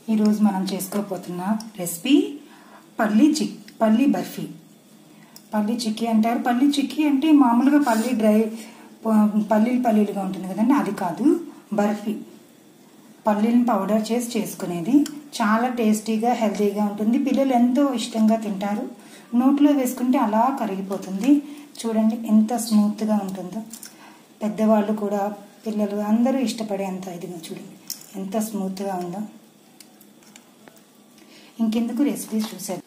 ఈరోజు మనం చేసుకోబోతున్న రెసిపీ పల్లి చిక్ పల్లి బర్ఫీ పల్లి చిక్కీ అంటారు పల్లి చిక్కీ అంటే మామూలుగా పల్లి డ్రై ప- పల్లీలు పల్లీలుగా ఉంటుంది కదండి అది కాదు బర్ఫీ పల్లీలను పౌడర్ చేసి చేసుకునేది చాలా టేస్టీగా హెల్తీగా ఉంటుంది పిల్లలు ఎంతో ఇష్టంగా తింటారు నోట్లో వేసుకుంటే అలా కరిగిపోతుంది చూడండి ఎంత స్మూత్గా ఉంటుందో పెద్దవాళ్ళు కూడా పిల్లలు అందరూ ఇష్టపడేంత ఇదిగా చూడండి ఎంత స్మూత్గా ఉందో ఇంకెందుకు రెసిపీస్ చూసారు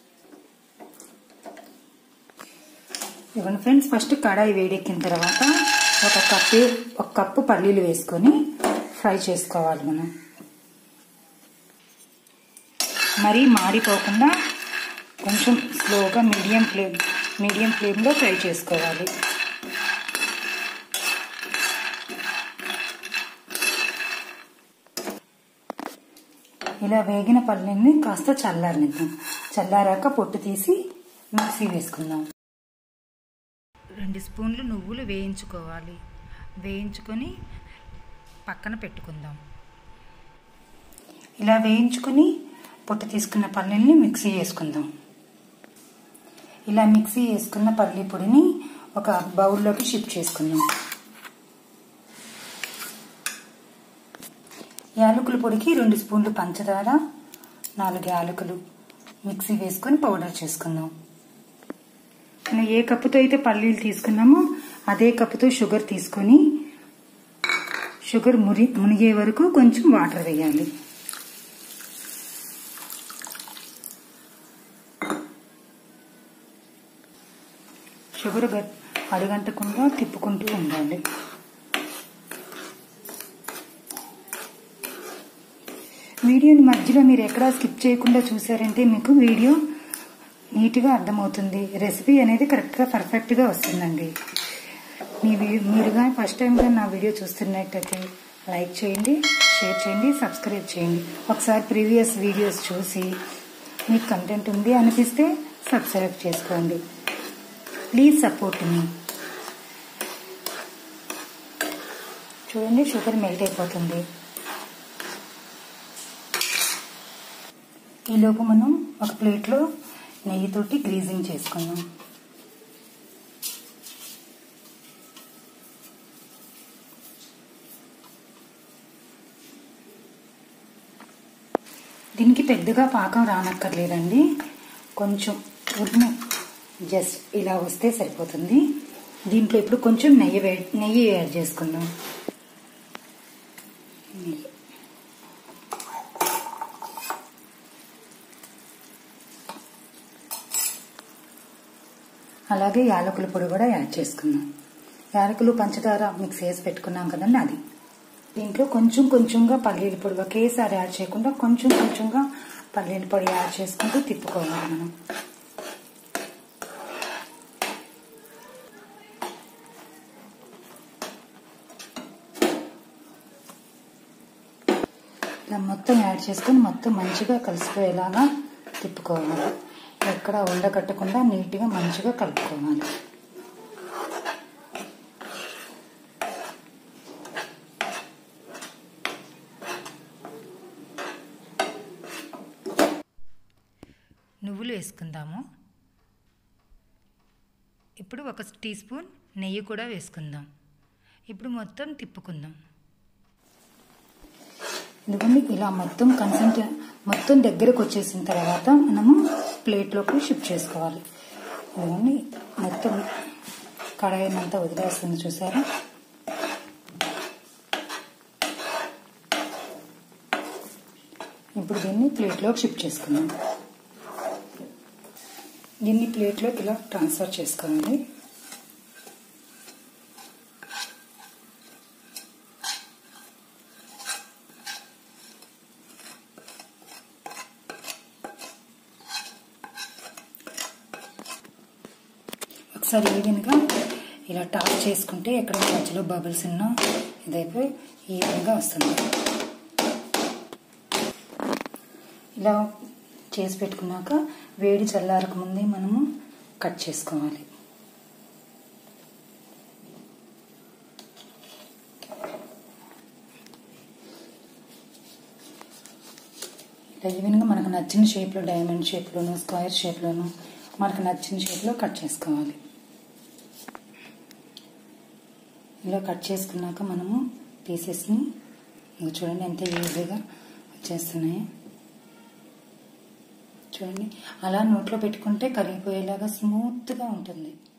ఇవ్వండి ఫ్రెండ్స్ ఫస్ట్ కడాయి వేడెక్కిన తర్వాత ఒక కప్పు ఒక కప్పు పల్లీలు వేసుకొని ఫ్రై చేసుకోవాలి మనం మరీ మాడిపోకుండా కొంచెం స్లోగా మీడియం ఫ్లేమ్ మీడియం ఫ్లేమ్లో ఫ్రై చేసుకోవాలి ఇలా వేగిన పల్లీని కాస్త చల్లారనిద్దాం చల్లారాక పొట్టు తీసి మిక్సీ వేసుకుందాం రెండు స్పూన్లు నువ్వులు వేయించుకోవాలి వేయించుకొని పక్కన పెట్టుకుందాం ఇలా వేయించుకొని పొట్టు తీసుకున్న పల్లీల్ని మిక్సీ వేసుకుందాం ఇలా మిక్సీ వేసుకున్న పల్లీ పొడిని ఒక బౌల్లోకి షిఫ్ట్ చేసుకుందాం యాలకుల పొడికి రెండు స్పూన్లు పంచదార నాలుగు యాలకులు మిక్సీ వేసుకొని పౌడర్ చేసుకుందాం మనం ఏ కప్పుతో అయితే పల్లీలు తీసుకున్నామో అదే కప్పుతో షుగర్ తీసుకొని షుగర్ మురి మునిగే వరకు కొంచెం వాటర్ వేయాలి షుగర్ అడుగంటకుండా తిప్పుకుంటూ ఉండాలి వీడియోని మధ్యలో మీరు ఎక్కడా స్కిప్ చేయకుండా చూసారంటే మీకు వీడియో నీట్గా అర్థమవుతుంది రెసిపీ అనేది కరెక్ట్గా పర్ఫెక్ట్గా వస్తుందండి మీ మీరుగా ఫస్ట్ టైంగా నా వీడియో చూస్తున్నట్టయితే లైక్ చేయండి షేర్ చేయండి సబ్స్క్రైబ్ చేయండి ఒకసారి ప్రీవియస్ వీడియోస్ చూసి మీకు కంటెంట్ ఉంది అనిపిస్తే సబ్స్క్రైబ్ చేసుకోండి ప్లీజ్ సపోర్ట్ మీ చూడండి షుగర్ మెల్ట్ అయిపోతుంది ఈలోపు మనం ఒక ప్లేట్లో నెయ్యితోటి గ్రీజింగ్ చేసుకుందాం దీనికి పెద్దగా పాకం రానక్కర్లేదండి కొంచెం ఉడిని జస్ట్ ఇలా వస్తే సరిపోతుంది దీంట్లో ఇప్పుడు కొంచెం నెయ్యి వే నెయ్యి యాడ్ చేసుకుందాం నెయ్యి అలాగే యాలకుల పొడి కూడా యాడ్ చేసుకుందాం యాలకులు పంచదార మిక్స్ వేసి పెట్టుకున్నాం కదండి అది దీంట్లో కొంచెం కొంచెంగా పల్లీల పొడి ఒకేసారి యాడ్ చేయకుండా కొంచెం కొంచెంగా పల్లీల పొడి యాడ్ చేసుకుంటూ తిప్పుకోవాలి మనం ఇలా మొత్తం యాడ్ చేసుకొని మొత్తం మంచిగా కలిసిపోయేలాగా తిప్పుకోవాలి ఎక్కడ ఉండకట్టకుండా నీట్గా మంచిగా కలుపుకోవాలి నువ్వులు వేసుకుందాము ఇప్పుడు ఒక టీ స్పూన్ నెయ్యి కూడా వేసుకుందాం ఇప్పుడు మొత్తం తిప్పుకుందాం ఎందుకంటే ఇలా మొత్తం కన్సంట్రే మొత్తం దగ్గరకు వచ్చేసిన తర్వాత మనము ప్లేట్లోకి షిఫ్ట్ చేసుకోవాలి ఇదిగోండి మొత్తం కడాయినంతా వదిలేస్తుంది చూసారా ఇప్పుడు దీన్ని ప్లేట్లోకి షిఫ్ట్ చేసుకుందాం దీన్ని ప్లేట్లోకి ఇలా ట్రాన్స్ఫర్ చేసుకోండి ఒకసారి ఈవెన్గా ఇలా టాప్ చేసుకుంటే ఎక్కడ మధ్యలో బబుల్స్ ఉన్నా ఇదైపోయి ఈవెన్గా వస్తుంది ఇలా చేసి పెట్టుకున్నాక వేడి చల్లారక ముందే మనము కట్ చేసుకోవాలి ఇలా ఈవెన్గా మనకు నచ్చిన షేప్లో డైమండ్ షేప్లోను స్క్వేర్ షేప్లోను మనకు నచ్చిన షేప్లో కట్ చేసుకోవాలి ఇలా కట్ చేసుకున్నాక మనము పీసెస్ని ఇంకా చూడండి ఎంత ఈజీగా వచ్చేస్తున్నాయి చూడండి అలా నోట్లో పెట్టుకుంటే కరిగిపోయేలాగా స్మూత్గా ఉంటుంది